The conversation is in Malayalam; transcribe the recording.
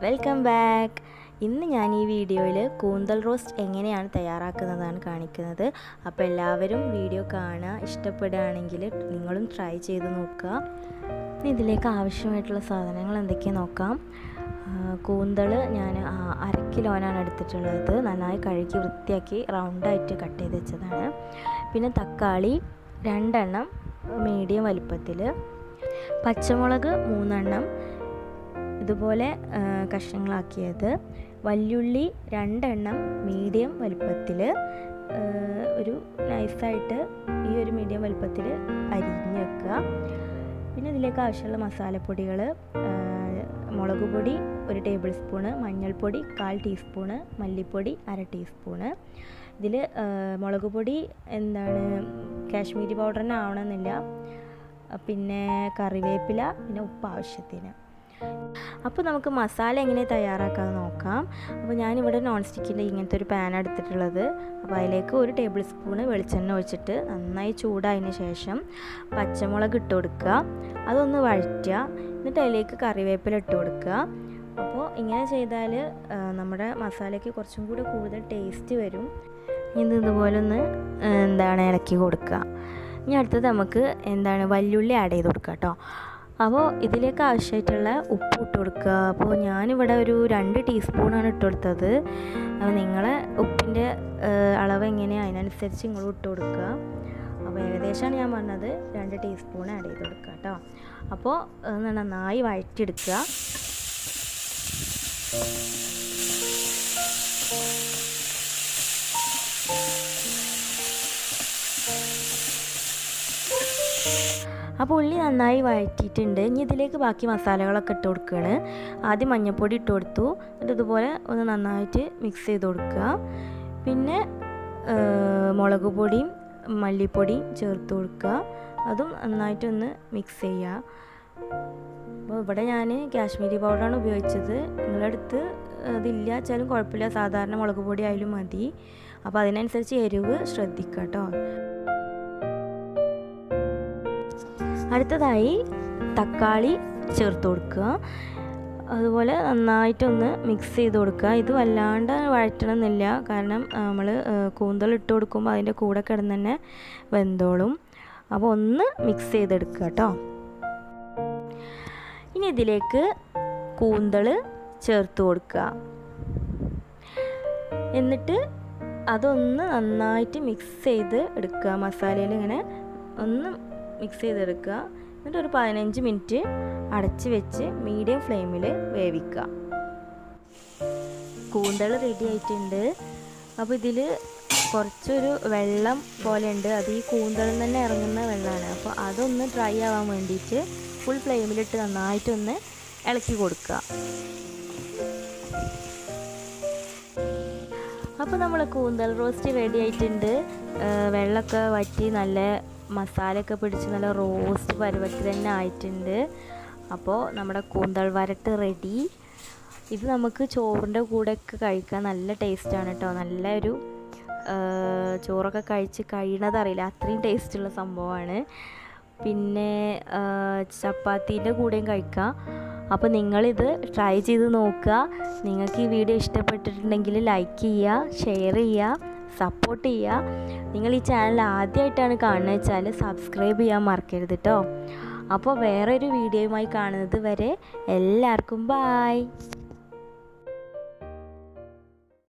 വെൽക്കം ബാക്ക് ഇന്ന് ഞാൻ ഈ വീഡിയോയിൽ കൂന്തൽ റോസ്റ്റ് എങ്ങനെയാണ് തയ്യാറാക്കുന്നതാണ് കാണിക്കുന്നത് അപ്പോൾ എല്ലാവരും വീഡിയോ കാണുക ഇഷ്ടപ്പെടുകയാണെങ്കിൽ നിങ്ങളും ട്രൈ ചെയ്ത് നോക്കുക ഇനി ഇതിലേക്ക് ആവശ്യമായിട്ടുള്ള സാധനങ്ങൾ എന്തൊക്കെയാണ് നോക്കാം കൂന്തൾ ഞാൻ അര കിലോനാണ് എടുത്തിട്ടുള്ളത് നന്നായി കഴുകി വൃത്തിയാക്കി റൗണ്ടായിട്ട് കട്ട് ചെയ്ത് വെച്ചതാണ് പിന്നെ തക്കാളി രണ്ടെണ്ണം മീഡിയം വലിപ്പത്തിൽ പച്ചമുളക് മൂന്നെണ്ണം ഇതുപോലെ കഷ്ണങ്ങളാക്കിയത് വല്യുള്ളി രണ്ടെണ്ണം മീഡിയം വലിപ്പത്തിൽ ഒരു നൈസായിട്ട് ഈ ഒരു മീഡിയം വലിപ്പത്തിൽ അരിഞ്ഞ് വെക്കുക പിന്നെ ഇതിലേക്ക് ആവശ്യമുള്ള മസാലപ്പൊടികൾ മുളക് പൊടി ഒരു ടേബിൾ സ്പൂണ് മഞ്ഞൾപ്പൊടി കാൽ ടീസ്പൂണ് മല്ലിപ്പൊടി അര ടീസ്പൂണ് ഇതിൽ മുളക് പൊടി എന്താണ് കാശ്മീരി പൗഡർ തന്നെ ആവണമെന്നില്ല പിന്നെ കറിവേപ്പില പിന്നെ ഉപ്പ് ആവശ്യത്തിന് അപ്പോൾ നമുക്ക് മസാല എങ്ങനെ തയ്യാറാക്കാൻ നോക്കാം അപ്പോൾ ഞാനിവിടെ നോൺ സ്റ്റിക്കിൻ്റെ ഇങ്ങനത്തെ ഒരു പാൻ എടുത്തിട്ടുള്ളത് അപ്പോൾ അതിലേക്ക് ഒരു ടേബിൾ സ്പൂണ് വെളിച്ചെണ്ണ ഒഴിച്ചിട്ട് നന്നായി ചൂടായതിന് ശേഷം പച്ചമുളക് ഇട്ട് കൊടുക്കുക അതൊന്ന് വഴറ്റുക എന്നിട്ട് അതിലേക്ക് കറിവേപ്പില ഇട്ട് കൊടുക്കുക അപ്പോൾ ഇങ്ങനെ ചെയ്താൽ നമ്മുടെ മസാലയ്ക്ക് കുറച്ചും കൂടി കൂടുതൽ ടേസ്റ്റ് വരും ഇത് ഇതുപോലെ ഒന്ന് എന്താണ് ഇളക്കി കൊടുക്കുക ഇനി അടുത്തത് നമുക്ക് എന്താണ് വല്യുള്ളി ആഡ് ചെയ്ത് കൊടുക്കുക കേട്ടോ അപ്പോൾ ഇതിലേക്ക് ആവശ്യമായിട്ടുള്ള ഉപ്പ് ഇട്ട് കൊടുക്കുക അപ്പോൾ ഞാനിവിടെ ഒരു രണ്ട് ടീസ്പൂണാണ് ഇട്ട് കൊടുത്തത് അപ്പോൾ നിങ്ങളെ ഉപ്പിൻ്റെ അളവ് എങ്ങനെയാണ് അതിനനുസരിച്ച് നിങ്ങൾ ഇട്ട് കൊടുക്കുക അപ്പോൾ ഏകദേശമാണ് ഞാൻ പറഞ്ഞത് രണ്ട് ടീസ്പൂൺ ആഡ് ചെയ്ത് കൊടുക്കുക കേട്ടോ അപ്പോൾ നന്നായി വഴറ്റിയെടുക്കുക അപ്പോൾ ഉള്ളി നന്നായി വഴറ്റിയിട്ടുണ്ട് ഇനി ഇതിലേക്ക് ബാക്കി മസാലകളൊക്കെ ഇട്ട് കൊടുക്കുകയാണ് ആദ്യം മഞ്ഞൾപ്പൊടി ഇട്ട് കൊടുത്തു എന്നിട്ട് ഇതുപോലെ ഒന്ന് നന്നായിട്ട് മിക്സ് ചെയ്ത് കൊടുക്കുക പിന്നെ മുളക് പൊടിയും മല്ലിപ്പൊടിയും ചേർത്ത് കൊടുക്കുക അതും നന്നായിട്ടൊന്ന് മിക്സ് ചെയ്യുക അപ്പോൾ ഇവിടെ ഞാൻ കാശ്മീരി പൗഡറാണ് ഉപയോഗിച്ചത് നിങ്ങളുടെ അടുത്ത് അതില്ല വെച്ചാലും കുഴപ്പമില്ല സാധാരണ മുളക് പൊടി ആയാലും മതി അപ്പോൾ അതിനനുസരിച്ച് എരിവ് ശ്രദ്ധിക്കുക കേട്ടോ അടുത്തതായി തക്കാളി ചേർത്ത് കൊടുക്കുക അതുപോലെ നന്നായിട്ടൊന്ന് മിക്സ് ചെയ്ത് കൊടുക്കുക ഇത് വല്ലാണ്ട് വഴറ്റണമെന്നില്ല കാരണം നമ്മൾ കൂന്തൽ ഇട്ട് കൊടുക്കുമ്പോൾ അതിൻ്റെ കൂടെ കിടന്ന് തന്നെ വെന്തോളും അപ്പോൾ ഒന്ന് മിക്സ് ചെയ്തെടുക്കുക കേട്ടോ ഇനി ഇതിലേക്ക് കൂന്തൾ ചേർത്ത് കൊടുക്കുക എന്നിട്ട് അതൊന്ന് നന്നായിട്ട് മിക്സ് ചെയ്ത് എടുക്കുക മസാലയിൽ ഇങ്ങനെ ഒന്ന് മിക്സ് ചെയ്തെടുക്കുക എന്നിട്ട് ഒരു പതിനഞ്ച് മിനിറ്റ് അടച്ച് വെച്ച് മീഡിയം ഫ്ലെയിമിൽ വേവിക്കുക കൂന്തൾ റെഡി ആയിട്ടുണ്ട് അപ്പോൾ ഇതിൽ കുറച്ചൊരു വെള്ളം പോലെ ഉണ്ട് അത് ഈ കൂന്തളിൽ തന്നെ ഇറങ്ങുന്ന വെള്ളമാണ് അപ്പോൾ അതൊന്ന് ഡ്രൈ ആവാൻ വേണ്ടിയിട്ട് ഫുൾ ഫ്ലെയിമിലിട്ട് നന്നായിട്ടൊന്ന് ഇളക്കി കൊടുക്കുക അപ്പോൾ നമ്മൾ കൂന്തൽ റോസ്റ്റ് റെഡി ആയിട്ടുണ്ട് വെള്ളമൊക്കെ വറ്റി നല്ല മസാലയൊക്കെ പിടിച്ച് നല്ല റോസ്റ്റ് പരുവത്തിൽ തന്നെ ആയിട്ടുണ്ട് അപ്പോൾ നമ്മുടെ കൂന്തൽ വരട്ട് റെഡി ഇത് നമുക്ക് ചോറിൻ്റെ കൂടെയൊക്കെ കഴിക്കാൻ നല്ല ടേസ്റ്റാണ് കേട്ടോ നല്ലൊരു ചോറൊക്കെ കഴിച്ച് കഴിയണതറിയില്ല അത്രയും ടേസ്റ്റുള്ള സംഭവമാണ് പിന്നെ ചപ്പാത്തീൻ്റെ കൂടെയും കഴിക്കാം അപ്പോൾ നിങ്ങളിത് ട്രൈ ചെയ്ത് നോക്കുക നിങ്ങൾക്ക് ഈ വീഡിയോ ഇഷ്ടപ്പെട്ടിട്ടുണ്ടെങ്കിൽ ലൈക്ക് ചെയ്യുക ഷെയർ ചെയ്യുക സപ്പോർട്ട് ചെയ്യുക നിങ്ങൾ ഈ ചാനൽ ആദ്യമായിട്ടാണ് കാണുന്നത് വെച്ചാൽ സബ്സ്ക്രൈബ് ചെയ്യാൻ മറക്കരുത് കേട്ടോ അപ്പോൾ വേറൊരു വീഡിയോയുമായി കാണുന്നത് വരെ എല്ലാവർക്കും ബായ്